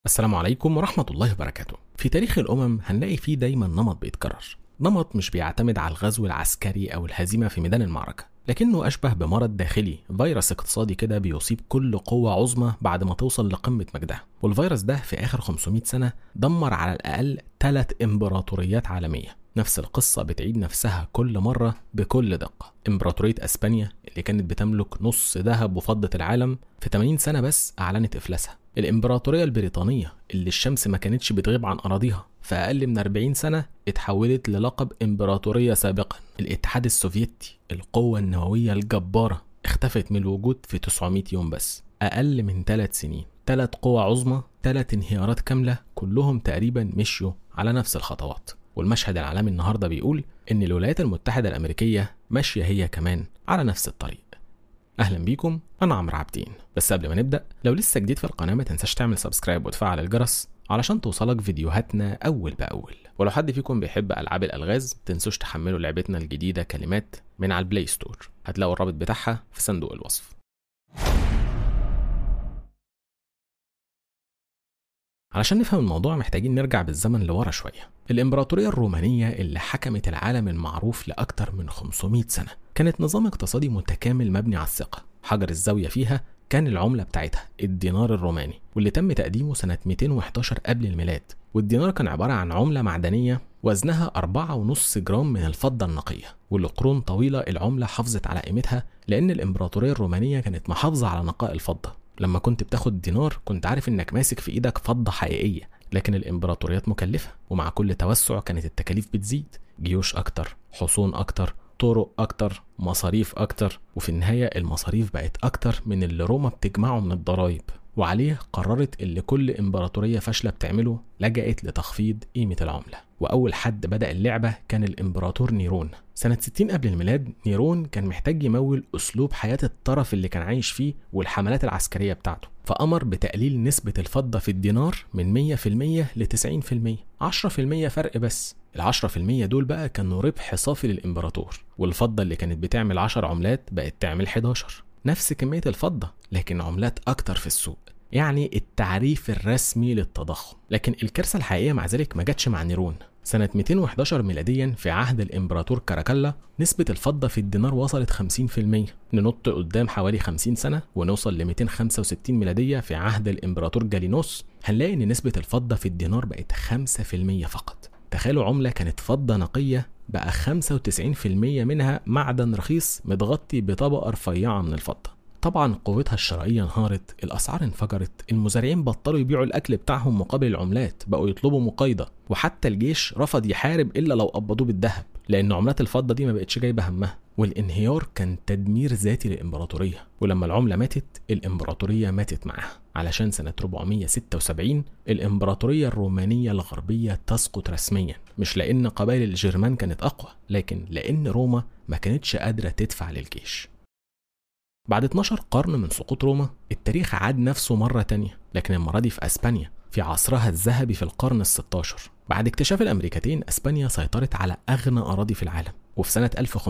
السلام عليكم ورحمة الله وبركاته. في تاريخ الأمم هنلاقي فيه دايما نمط بيتكرر. نمط مش بيعتمد على الغزو العسكري أو الهزيمة في ميدان المعركة، لكنه أشبه بمرض داخلي، فيروس اقتصادي كده بيصيب كل قوة عظمى بعد ما توصل لقمة مجدها. والفيروس ده في آخر 500 سنة دمر على الأقل ثلاث إمبراطوريات عالمية. نفس القصة بتعيد نفسها كل مرة بكل دقة إمبراطورية أسبانيا اللي كانت بتملك نص ذهب وفضة العالم في 80 سنة بس أعلنت إفلاسها الإمبراطورية البريطانية اللي الشمس ما كانتش بتغيب عن أراضيها في أقل من 40 سنة اتحولت للقب إمبراطورية سابقا الاتحاد السوفيتي القوة النووية الجبارة اختفت من الوجود في 900 يوم بس أقل من 3 سنين ثلاث قوى عظمى ثلاث انهيارات كاملة كلهم تقريبا مشيوا على نفس الخطوات والمشهد العالمي النهارده بيقول ان الولايات المتحده الامريكيه ماشيه هي كمان على نفس الطريق اهلا بيكم انا عمرو عابدين بس قبل ما نبدا لو لسه جديد في القناه ما تنساش تعمل سبسكرايب وتفعل الجرس علشان توصلك فيديوهاتنا اول باول ولو حد فيكم بيحب العاب الالغاز تنسوش تحملوا لعبتنا الجديده كلمات من على البلاي ستور هتلاقوا الرابط بتاعها في صندوق الوصف علشان نفهم الموضوع محتاجين نرجع بالزمن لورا شوية الإمبراطورية الرومانية اللي حكمت العالم المعروف لأكثر من 500 سنة كانت نظام اقتصادي متكامل مبني على الثقة حجر الزاوية فيها كان العملة بتاعتها الدينار الروماني واللي تم تقديمه سنة 211 قبل الميلاد والدينار كان عبارة عن عملة معدنية وزنها 4.5 جرام من الفضة النقية ولقرون طويلة العملة حافظت على قيمتها لأن الإمبراطورية الرومانية كانت محافظة على نقاء الفضة لما كنت بتاخد دينار كنت عارف انك ماسك في ايدك فضة حقيقية لكن الامبراطوريات مكلفة ومع كل توسع كانت التكاليف بتزيد جيوش اكتر حصون اكتر طرق اكتر مصاريف اكتر وفي النهاية المصاريف بقت اكتر من اللي روما بتجمعه من الضرايب وعليه قررت اللي كل امبراطورية فاشلة بتعمله لجأت لتخفيض قيمة العملة وأول حد بدأ اللعبة كان الإمبراطور نيرون سنة 60 قبل الميلاد نيرون كان محتاج يمول أسلوب حياة الطرف اللي كان عايش فيه والحملات العسكرية بتاعته فأمر بتقليل نسبة الفضة في الدينار من 100% ل 90% 10% فرق بس ال 10% دول بقى كانوا ربح صافي للإمبراطور والفضة اللي كانت بتعمل 10 عملات بقت تعمل 11 نفس كمية الفضة لكن عملات أكتر في السوق يعني التعريف الرسمي للتضخم لكن الكارثة الحقيقية مع ذلك ما جاتش مع نيرون سنة 211 ميلاديا في عهد الإمبراطور كاراكالا نسبة الفضة في الدينار وصلت 50% ننط قدام حوالي 50 سنة ونوصل ل 265 ميلادية في عهد الإمبراطور جالينوس هنلاقي إن نسبة الفضة في الدينار بقت 5% فقط تخيلوا عملة كانت فضة نقية بقى 95% منها معدن رخيص متغطي بطبقة رفيعة من الفضة طبعا قوتها الشرائية انهارت الأسعار انفجرت المزارعين بطلوا يبيعوا الأكل بتاعهم مقابل العملات بقوا يطلبوا مقايضة وحتى الجيش رفض يحارب إلا لو قبضوه بالذهب لأن عملات الفضة دي ما بقتش جايبة همها والانهيار كان تدمير ذاتي للإمبراطورية ولما العملة ماتت الإمبراطورية ماتت معاها علشان سنة 476 الإمبراطورية الرومانية الغربية تسقط رسميا مش لأن قبائل الجرمان كانت أقوى لكن لأن روما ما كانتش قادرة تدفع للجيش بعد 12 قرن من سقوط روما التاريخ عاد نفسه مرة تانية لكن المرة دي في أسبانيا في عصرها الذهبي في القرن ال16 بعد اكتشاف الأمريكتين أسبانيا سيطرت على أغنى أراضي في العالم وفي سنة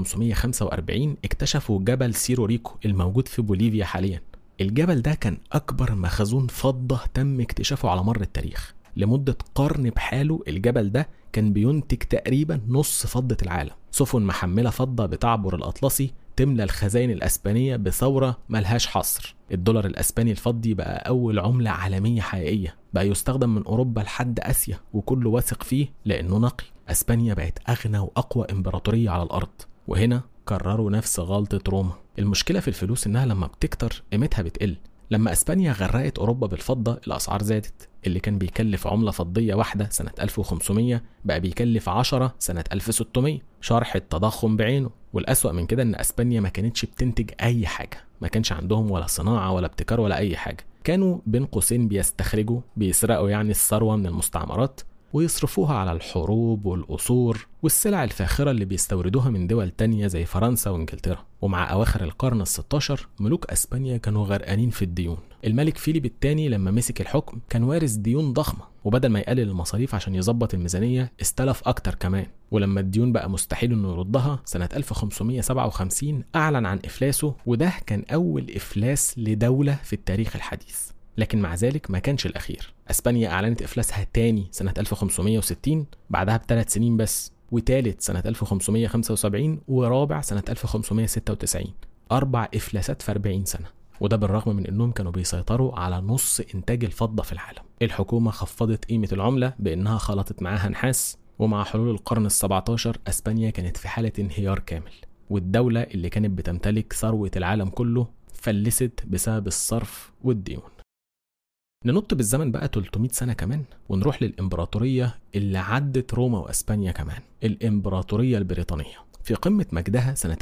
1545 اكتشفوا جبل سيرو ريكو الموجود في بوليفيا حاليا الجبل ده كان أكبر مخزون فضة تم اكتشافه على مر التاريخ لمدة قرن بحاله الجبل ده كان بينتج تقريبا نص فضة العالم سفن محملة فضة بتعبر الأطلسي تملى الخزائن الأسبانية بثورة ملهاش حصر الدولار الأسباني الفضي بقى أول عملة عالمية حقيقية بقى يستخدم من أوروبا لحد آسيا وكله واثق فيه لأنه نقي أسبانيا بقت أغنى وأقوى إمبراطورية على الأرض وهنا كرروا نفس غلطة روما المشكلة في الفلوس إنها لما بتكتر قيمتها بتقل لما اسبانيا غرقت اوروبا بالفضه الاسعار زادت اللي كان بيكلف عمله فضيه واحده سنه 1500 بقى بيكلف 10 سنه 1600 شرح التضخم بعينه والاسوا من كده ان اسبانيا ما كانتش بتنتج اي حاجه ما كانش عندهم ولا صناعه ولا ابتكار ولا اي حاجه كانوا بين قوسين بيستخرجوا بيسرقوا يعني الثروه من المستعمرات ويصرفوها على الحروب والقصور والسلع الفاخرة اللي بيستوردوها من دول تانية زي فرنسا وانجلترا ومع أواخر القرن ال16 ملوك أسبانيا كانوا غرقانين في الديون الملك فيليب الثاني لما مسك الحكم كان وارث ديون ضخمة وبدل ما يقلل المصاريف عشان يظبط الميزانية استلف أكتر كمان ولما الديون بقى مستحيل انه يردها سنة 1557 أعلن عن إفلاسه وده كان أول إفلاس لدولة في التاريخ الحديث لكن مع ذلك ما كانش الأخير أسبانيا أعلنت إفلاسها تاني سنة 1560 بعدها بثلاث سنين بس وتالت سنة 1575 ورابع سنة 1596 أربع إفلاسات في 40 سنة وده بالرغم من انهم كانوا بيسيطروا على نص انتاج الفضه في العالم الحكومه خفضت قيمه العمله بانها خلطت معاها نحاس ومع حلول القرن ال17 اسبانيا كانت في حاله انهيار كامل والدوله اللي كانت بتمتلك ثروه العالم كله فلست بسبب الصرف والديون ننط بالزمن بقى 300 سنة كمان ونروح للإمبراطورية اللي عدت روما وأسبانيا كمان الإمبراطورية البريطانية في قمة مجدها سنة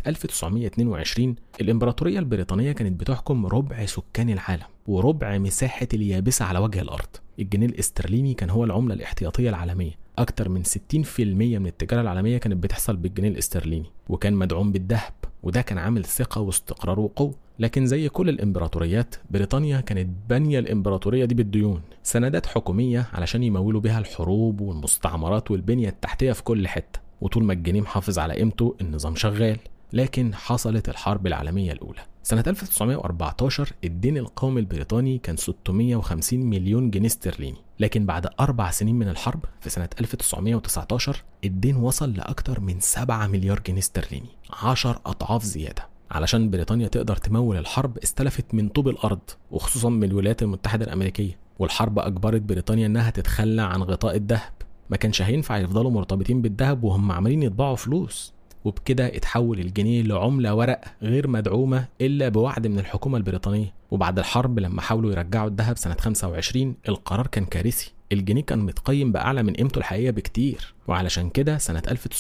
1922 الإمبراطورية البريطانية كانت بتحكم ربع سكان العالم وربع مساحة اليابسة على وجه الأرض الجنيه الاسترليني كان هو العملة الاحتياطية العالمية أكتر من 60% من التجارة العالمية كانت بتحصل بالجنيه الاسترليني وكان مدعوم بالذهب وده كان عامل ثقة واستقرار وقوة لكن زي كل الامبراطوريات بريطانيا كانت بانية الامبراطورية دي بالديون سندات حكومية علشان يمولوا بها الحروب والمستعمرات والبنية التحتية في كل حتة وطول ما الجنيه محافظ على قيمته النظام شغال لكن حصلت الحرب العالمية الأولى سنة 1914 الدين القومي البريطاني كان 650 مليون جنيه استرليني لكن بعد أربع سنين من الحرب في سنة 1919 الدين وصل لأكثر من 7 مليار جنيه استرليني 10 أضعاف زيادة علشان بريطانيا تقدر تمول الحرب استلفت من طوب الأرض وخصوصا من الولايات المتحدة الأمريكية والحرب أجبرت بريطانيا إنها تتخلى عن غطاء الذهب ما كانش هينفع يفضلوا مرتبطين بالذهب وهم عمالين يطبعوا فلوس وبكده اتحول الجنيه لعملة ورق غير مدعومة إلا بوعد من الحكومة البريطانية وبعد الحرب لما حاولوا يرجعوا الذهب سنة 25 القرار كان كارثي الجنيه كان متقيم بأعلى من قيمته الحقيقية بكتير وعلشان كده سنة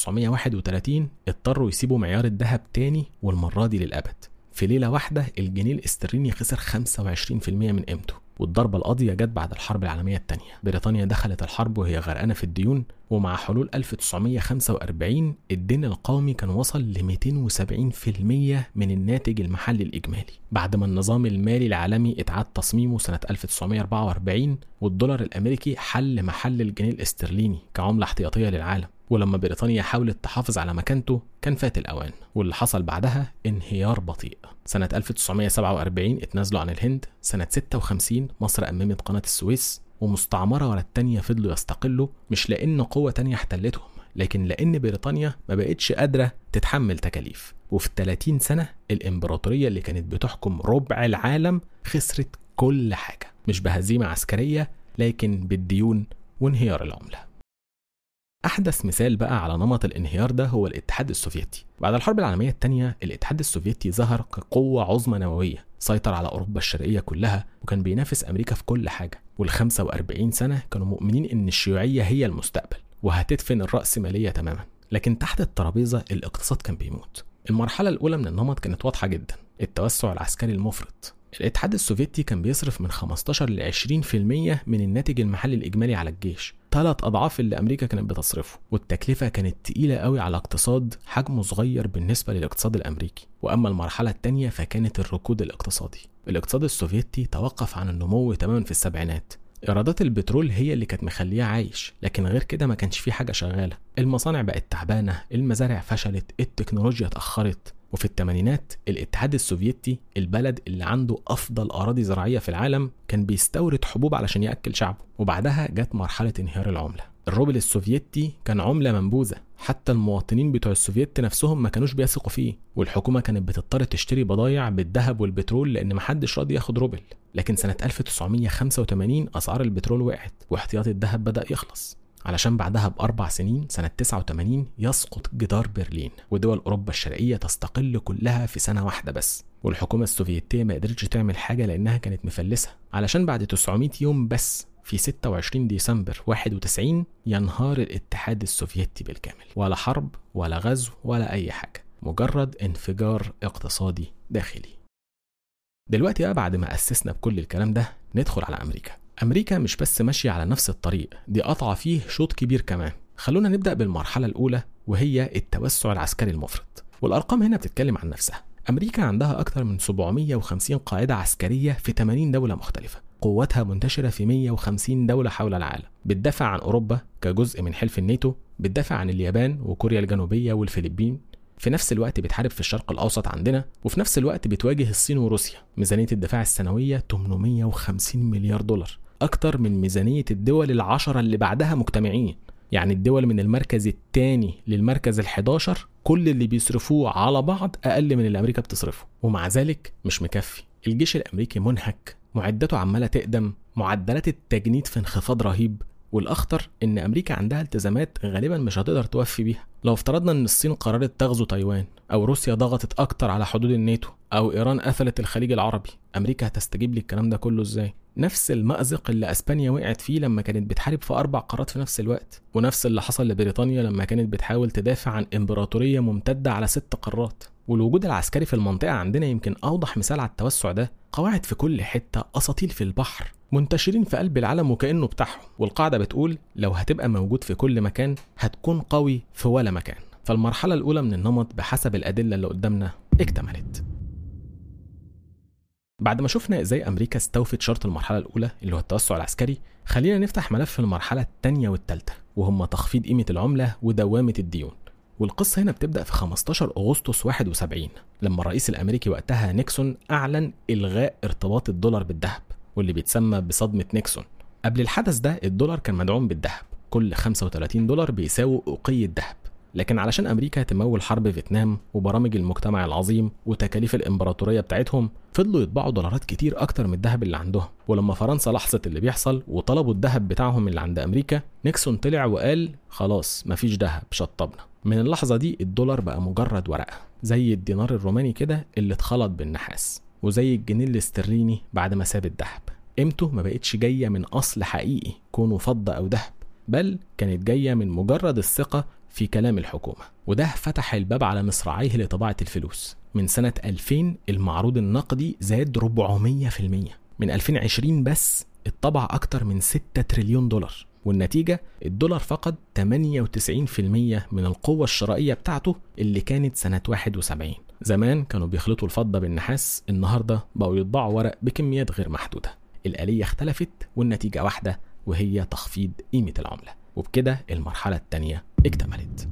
1931 اضطروا يسيبوا معيار الذهب تاني والمرة دي للأبد في ليلة واحدة الجنيه الاسترليني خسر 25% من قيمته والضربة القاضية جت بعد الحرب العالمية الثانية بريطانيا دخلت الحرب وهي غرقانة في الديون ومع حلول 1945 الدين القومي كان وصل ل 270% من الناتج المحلي الإجمالي بعد ما النظام المالي العالمي اتعاد تصميمه سنة 1944 والدولار الأمريكي حل محل الجنيه الاسترليني كعملة احتياطية للعالم ولما بريطانيا حاولت تحافظ على مكانته كان فات الأوان واللي حصل بعدها انهيار بطيء سنة 1947 اتنازلوا عن الهند سنة 56 مصر أممت قناة السويس ومستعمرة ورا التانية فضلوا يستقلوا مش لأن قوة تانية احتلتهم لكن لأن بريطانيا ما بقتش قادرة تتحمل تكاليف وفي 30 سنة الإمبراطورية اللي كانت بتحكم ربع العالم خسرت كل حاجة مش بهزيمة عسكرية لكن بالديون وانهيار العمله أحدث مثال بقى على نمط الانهيار ده هو الاتحاد السوفيتي بعد الحرب العالمية الثانية الاتحاد السوفيتي ظهر كقوة عظمى نووية سيطر على أوروبا الشرقية كلها وكان بينافس أمريكا في كل حاجة وال 45 سنة كانوا مؤمنين إن الشيوعية هي المستقبل وهتدفن الرأسمالية تماما لكن تحت الترابيزة الاقتصاد كان بيموت المرحلة الأولى من النمط كانت واضحة جدا التوسع العسكري المفرط الاتحاد السوفيتي كان بيصرف من 15 ل 20% من الناتج المحلي الإجمالي على الجيش ثلاث أضعاف اللي أمريكا كانت بتصرفه والتكلفة كانت تقيلة قوي على اقتصاد حجمه صغير بالنسبة للاقتصاد الأمريكي وأما المرحلة الثانية فكانت الركود الاقتصادي الاقتصاد السوفيتي توقف عن النمو تماما في السبعينات ايرادات البترول هي اللي كانت مخليه عايش لكن غير كده ما كانش في حاجه شغاله المصانع بقت تعبانه المزارع فشلت التكنولوجيا اتاخرت وفي الثمانينات الاتحاد السوفيتي البلد اللي عنده افضل اراضي زراعيه في العالم كان بيستورد حبوب علشان ياكل شعبه وبعدها جت مرحله انهيار العمله الروبل السوفيتي كان عمله منبوذه حتى المواطنين بتوع السوفيت نفسهم ما كانوش بيثقوا فيه والحكومه كانت بتضطر تشتري بضايع بالذهب والبترول لان محدش راضي ياخد روبل لكن سنه 1985 اسعار البترول وقعت واحتياطي الذهب بدا يخلص علشان بعدها بأربع سنين سنة 89 يسقط جدار برلين ودول أوروبا الشرقية تستقل كلها في سنة واحدة بس والحكومة السوفيتية ما قدرتش تعمل حاجة لأنها كانت مفلسة علشان بعد 900 يوم بس في 26 ديسمبر 91 ينهار الاتحاد السوفيتي بالكامل ولا حرب ولا غزو ولا أي حاجة مجرد انفجار اقتصادي داخلي دلوقتي بقى بعد ما أسسنا بكل الكلام ده ندخل على أمريكا أمريكا مش بس ماشية على نفس الطريق دي قطعة فيه شوط كبير كمان خلونا نبدأ بالمرحلة الأولى وهي التوسع العسكري المفرط والأرقام هنا بتتكلم عن نفسها أمريكا عندها أكثر من 750 قاعدة عسكرية في 80 دولة مختلفة قوتها منتشرة في 150 دولة حول العالم بتدافع عن أوروبا كجزء من حلف الناتو بتدافع عن اليابان وكوريا الجنوبية والفلبين في نفس الوقت بتحارب في الشرق الأوسط عندنا وفي نفس الوقت بتواجه الصين وروسيا ميزانية الدفاع السنوية 850 مليار دولار أكتر من ميزانية الدول العشرة اللي بعدها مجتمعين يعني الدول من المركز الثاني للمركز ال11 كل اللي بيصرفوه على بعض أقل من اللي أمريكا بتصرفه ومع ذلك مش مكفي الجيش الأمريكي منهك معدته عمالة تقدم معدلات التجنيد في انخفاض رهيب والاخطر ان امريكا عندها التزامات غالبا مش هتقدر توفي بيها لو افترضنا ان الصين قررت تغزو تايوان او روسيا ضغطت اكتر على حدود الناتو او ايران قفلت الخليج العربي امريكا هتستجيب للكلام ده كله ازاي نفس المأزق اللي اسبانيا وقعت فيه لما كانت بتحارب في اربع قارات في نفس الوقت ونفس اللي حصل لبريطانيا لما كانت بتحاول تدافع عن امبراطوريه ممتده على ست قارات والوجود العسكري في المنطقه عندنا يمكن اوضح مثال على التوسع ده قواعد في كل حته اساطيل في البحر منتشرين في قلب العالم وكانه بتاعهم والقاعده بتقول لو هتبقى موجود في كل مكان هتكون قوي في ولا مكان فالمرحله الاولى من النمط بحسب الادله اللي قدامنا اكتملت بعد ما شفنا ازاي امريكا استوفت شرط المرحله الاولى اللي هو التوسع العسكري خلينا نفتح ملف المرحله الثانيه والثالثه وهم تخفيض قيمه العمله ودوامه الديون والقصة هنا بتبدأ في 15 أغسطس 71 لما الرئيس الأمريكي وقتها نيكسون أعلن إلغاء ارتباط الدولار بالذهب واللي بيتسمى بصدمة نيكسون قبل الحدث ده الدولار كان مدعوم بالذهب كل 35 دولار بيساوي أوقية ذهب لكن علشان أمريكا تمول حرب فيتنام وبرامج المجتمع العظيم وتكاليف الإمبراطورية بتاعتهم فضلوا يطبعوا دولارات كتير أكتر من الذهب اللي عندهم ولما فرنسا لاحظت اللي بيحصل وطلبوا الذهب بتاعهم اللي عند أمريكا نيكسون طلع وقال خلاص مفيش ذهب شطبنا من اللحظة دي الدولار بقى مجرد ورقة زي الدينار الروماني كده اللي اتخلط بالنحاس وزي الجنيه الاسترليني بعد ما ساب الذهب قيمته ما بقتش جاية من أصل حقيقي كونه فضة أو ذهب بل كانت جاية من مجرد الثقة في كلام الحكومة وده فتح الباب على مصراعيه لطباعة الفلوس من سنة 2000 المعروض النقدي زاد 400% من 2020 بس اتطبع أكتر من 6 تريليون دولار والنتيجة الدولار فقد 98% من القوة الشرائية بتاعته اللي كانت سنة 71 زمان كانوا بيخلطوا الفضة بالنحاس النهاردة بقوا يطبعوا ورق بكميات غير محدودة الآلية اختلفت والنتيجة واحدة وهي تخفيض قيمة العملة وبكده المرحلة الثانية اكتملت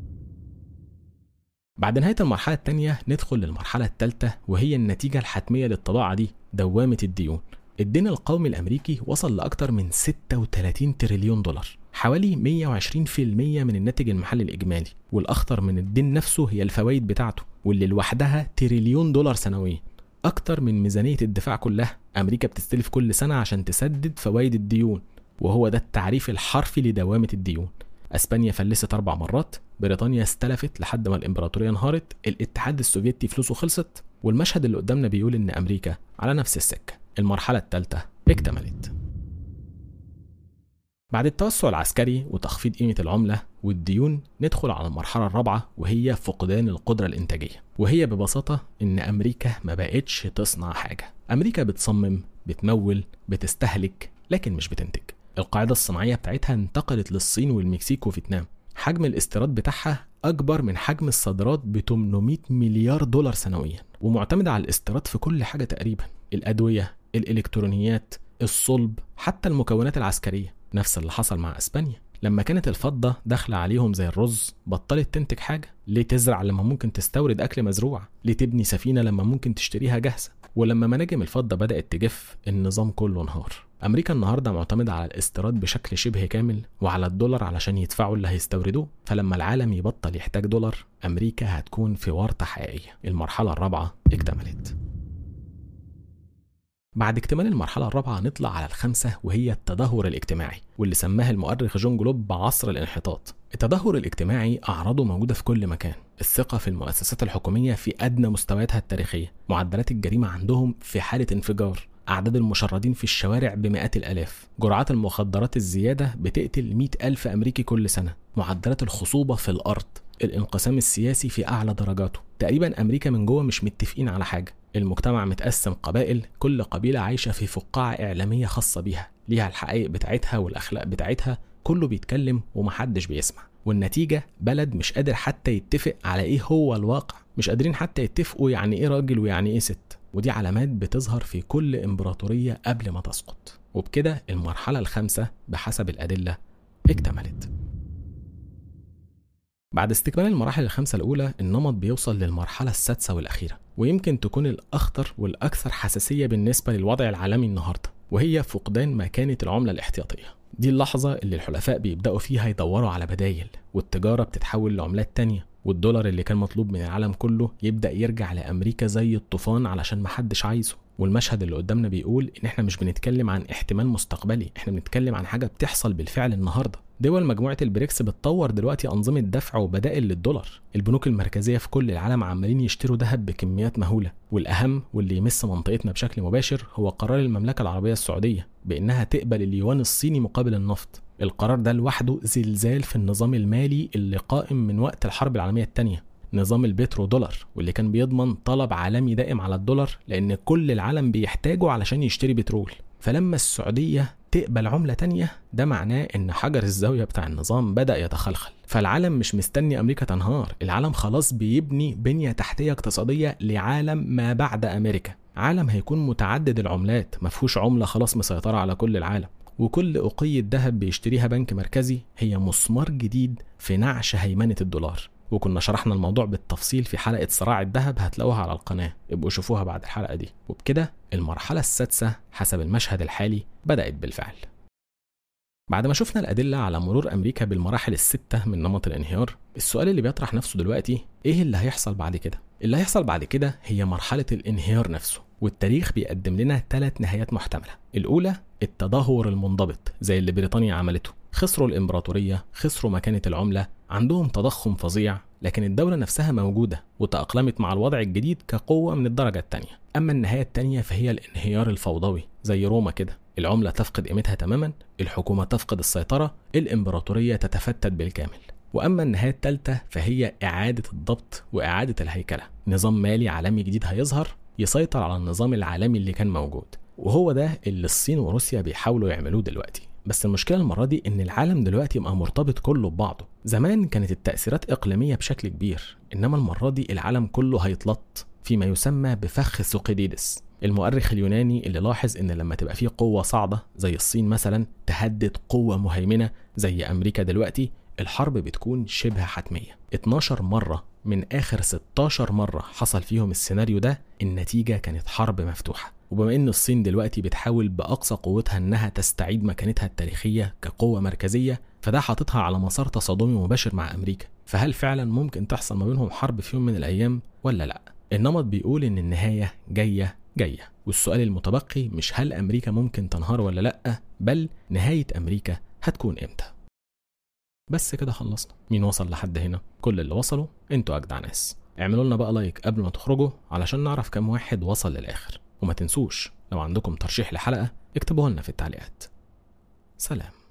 بعد نهاية المرحلة الثانية ندخل للمرحلة الثالثة وهي النتيجة الحتمية للطباعة دي دوامة الديون الدين القومي الأمريكي وصل لأكثر من 36 تريليون دولار حوالي 120% من الناتج المحلي الإجمالي والأخطر من الدين نفسه هي الفوائد بتاعته واللي لوحدها تريليون دولار سنويا أكتر من ميزانية الدفاع كلها أمريكا بتستلف كل سنة عشان تسدد فوائد الديون وهو ده التعريف الحرفي لدوامة الديون اسبانيا فلست اربع مرات بريطانيا استلفت لحد ما الامبراطوريه انهارت الاتحاد السوفيتي فلوسه خلصت والمشهد اللي قدامنا بيقول ان امريكا على نفس السكه المرحله الثالثه اكتملت بعد التوسع العسكري وتخفيض قيمة العملة والديون ندخل على المرحلة الرابعة وهي فقدان القدرة الإنتاجية وهي ببساطة إن أمريكا ما بقتش تصنع حاجة أمريكا بتصمم بتمول بتستهلك لكن مش بتنتج القاعدة الصناعية بتاعتها انتقلت للصين والمكسيك وفيتنام حجم الاستيراد بتاعها أكبر من حجم الصادرات ب 800 مليار دولار سنويا ومعتمدة على الاستيراد في كل حاجة تقريبا الأدوية الإلكترونيات الصلب حتى المكونات العسكرية نفس اللي حصل مع أسبانيا لما كانت الفضة داخلة عليهم زي الرز بطلت تنتج حاجة ليه تزرع لما ممكن تستورد أكل مزروع ليه تبني سفينة لما ممكن تشتريها جاهزة ولما مناجم الفضة بدأت تجف النظام كله انهار أمريكا النهاردة معتمدة على الاستيراد بشكل شبه كامل وعلى الدولار علشان يدفعوا اللي هيستوردوه فلما العالم يبطل يحتاج دولار أمريكا هتكون في ورطة حقيقية المرحلة الرابعة اكتملت بعد اكتمال المرحلة الرابعة نطلع على الخامسة وهي التدهور الاجتماعي واللي سماها المؤرخ جون جلوب بعصر الانحطاط التدهور الاجتماعي أعراضه موجودة في كل مكان الثقة في المؤسسات الحكومية في أدنى مستوياتها التاريخية معدلات الجريمة عندهم في حالة انفجار أعداد المشردين في الشوارع بمئات الآلاف جرعات المخدرات الزيادة بتقتل مئة ألف أمريكي كل سنة معدلات الخصوبة في الأرض الانقسام السياسي في أعلى درجاته تقريبا أمريكا من جوه مش متفقين على حاجة المجتمع متقسم قبائل كل قبيلة عايشة في فقاعة إعلامية خاصة بيها ليها الحقائق بتاعتها والأخلاق بتاعتها كله بيتكلم ومحدش بيسمع والنتيجة بلد مش قادر حتى يتفق على ايه هو الواقع مش قادرين حتى يتفقوا يعني ايه راجل ويعني ايه ست ودي علامات بتظهر في كل امبراطورية قبل ما تسقط وبكده المرحلة الخامسة بحسب الأدلة اكتملت بعد استكمال المراحل الخمسة الأولى النمط بيوصل للمرحلة السادسة والأخيرة ويمكن تكون الأخطر والأكثر حساسية بالنسبة للوضع العالمي النهاردة وهي فقدان مكانة العملة الاحتياطية دي اللحظة اللي الحلفاء بيبدأوا فيها يدوروا على بدايل والتجارة بتتحول لعملات تانية والدولار اللي كان مطلوب من العالم كله يبدأ يرجع لأمريكا زي الطوفان علشان محدش عايزه والمشهد اللي قدامنا بيقول ان احنا مش بنتكلم عن احتمال مستقبلي احنا بنتكلم عن حاجه بتحصل بالفعل النهارده دول مجموعه البريكس بتطور دلوقتي انظمه دفع وبدائل للدولار البنوك المركزيه في كل العالم عمالين يشتروا ذهب بكميات مهوله والاهم واللي يمس منطقتنا بشكل مباشر هو قرار المملكه العربيه السعوديه بانها تقبل اليوان الصيني مقابل النفط القرار ده لوحده زلزال في النظام المالي اللي قائم من وقت الحرب العالميه الثانيه نظام البترو دولار واللي كان بيضمن طلب عالمي دائم على الدولار لأن كل العالم بيحتاجه علشان يشتري بترول فلما السعودية تقبل عملة تانية ده معناه إن حجر الزاوية بتاع النظام بدأ يتخلخل فالعالم مش مستني أمريكا تنهار العالم خلاص بيبني بنية تحتية اقتصادية لعالم ما بعد أمريكا عالم هيكون متعدد العملات مفهوش عملة خلاص مسيطرة على كل العالم وكل أقية ذهب بيشتريها بنك مركزي هي مسمار جديد في نعش هيمنة الدولار وكنا شرحنا الموضوع بالتفصيل في حلقة صراع الذهب هتلاقوها على القناة ابقوا شوفوها بعد الحلقة دي وبكده المرحلة السادسة حسب المشهد الحالي بدأت بالفعل بعد ما شفنا الأدلة على مرور أمريكا بالمراحل الستة من نمط الانهيار السؤال اللي بيطرح نفسه دلوقتي إيه اللي هيحصل بعد كده؟ اللي هيحصل بعد كده هي مرحلة الانهيار نفسه والتاريخ بيقدم لنا ثلاث نهايات محتملة الأولى التدهور المنضبط زي اللي بريطانيا عملته خسروا الإمبراطورية خسروا مكانة العملة عندهم تضخم فظيع لكن الدولة نفسها موجودة وتأقلمت مع الوضع الجديد كقوة من الدرجة الثانية أما النهاية الثانية فهي الانهيار الفوضوي زي روما كده العملة تفقد قيمتها تماما الحكومة تفقد السيطرة الإمبراطورية تتفتت بالكامل وأما النهاية الثالثة فهي إعادة الضبط وإعادة الهيكلة نظام مالي عالمي جديد هيظهر يسيطر على النظام العالمي اللي كان موجود وهو ده اللي الصين وروسيا بيحاولوا يعملوه دلوقتي بس المشكله المره دي ان العالم دلوقتي بقى مرتبط كله ببعضه زمان كانت التاثيرات اقليميه بشكل كبير انما المره دي العالم كله هيتلط فيما يسمى بفخ ثقيديدس المؤرخ اليوناني اللي لاحظ ان لما تبقى في قوه صاعده زي الصين مثلا تهدد قوه مهيمنه زي امريكا دلوقتي الحرب بتكون شبه حتميه 12 مره من اخر 16 مره حصل فيهم السيناريو ده النتيجه كانت حرب مفتوحه وبما ان الصين دلوقتي بتحاول باقصى قوتها انها تستعيد مكانتها التاريخيه كقوه مركزيه فده حاططها على مسار تصادمي مباشر مع امريكا فهل فعلا ممكن تحصل ما بينهم حرب في يوم من الايام ولا لا النمط بيقول ان النهايه جايه جايه والسؤال المتبقي مش هل امريكا ممكن تنهار ولا لا بل نهايه امريكا هتكون امتى بس كده خلصنا مين وصل لحد هنا كل اللي وصلوا انتوا اجدع ناس اعملوا لنا بقى لايك قبل ما تخرجوا علشان نعرف كم واحد وصل للاخر وما تنسوش لو عندكم ترشيح لحلقة اكتبوها لنا في التعليقات سلام